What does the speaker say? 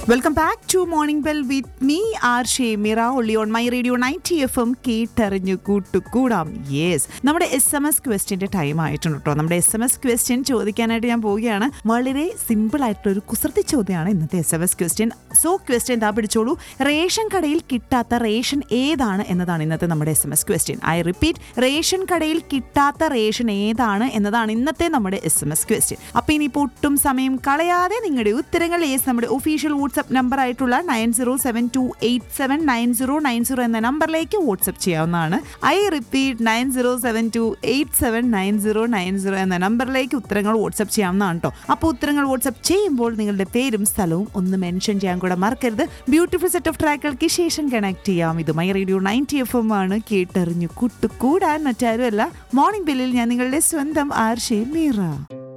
welcome back to morning bell with me R Shemira ഒള്ളി on my radio ninety F M കേട്ടറിഞ്ഞു കൂട്ടുകൂടാം yes നമ്മുടെ S M S ക്വസ്റ്റിന്റെ time ആയിട്ടുണ്ട് കേട്ടോ നമ്മുടെ എസ് എം എസ് ക്വസ്റ്റ്യൻ ചോദിക്കാനായിട്ട് ഞാൻ പോവുകയാണ് വളരെ സിമ്പിൾ ആയിട്ടുള്ള ഒരു കുസൃതി ചോദ്യമാണ് ഇന്നത്തെ S M S question so question എന്താ പിടിച്ചോളൂ റേഷൻ കടയിൽ കിട്ടാത്ത റേഷൻ ഏതാണ് എന്നതാണ് ഇന്നത്തെ നമ്മുടെ S M S question I repeat ration കടയിൽ കിട്ടാത്ത റേഷൻ ഏതാണ് എന്നതാണ് ഇന്നത്തെ നമ്മുടെ എസ് എം എസ് ക്വസ്റ്റ്യൻ അപ്പൊ ഇനിയിപ്പോൾ ഒട്ടും സമയം കളയാതെ നിങ്ങളുടെ ഉത്തരങ്ങൾ യേസ് നമ്മുടെ ഒഫീഷ്യൽ വാട്സ്ആപ്പ് നമ്പർ ആയിട്ടുള്ള nine zero seven two eight seven nine zero nine zero എന്ന നമ്പറിലേക്ക് വാട്സ്ആപ്പ് ചെയ്യാവുന്നതാണ് I repeat nine zero seven two eight seven nine zero nine zero എന്ന നമ്പറിലേക്ക് ഉത്തരങ്ങൾ വാട്സ്ആപ്പ് ചെയ്യാവുന്നതാണ് കേട്ടോ അപ്പോൾ ഉത്തരങ്ങൾ വാട്സ്ആപ്പ് ചെയ്യുമ്പോൾ നിങ്ങളുടെ പേരും സ്ഥലവും ഒന്ന് മെൻഷൻ ചെയ്യാൻ കൂടെ മറക്കരുത് ബ്യൂട്ടിഫുൾ സെറ്റ് ഓഫ് ട്രാക്കുകൾക്ക് ശേഷം കണക്ട് ചെയ്യാം ഇത് my radio ninety F M ആണ് കേട്ടറിഞ്ഞു കൂട്ടുകൂടാൻ മറ്റാരുമല്ല മോർണിംഗ് ബില്ലിൽ ഞാൻ നിങ്ങളുടെ സ്വന്തം ആർഷേ മീറ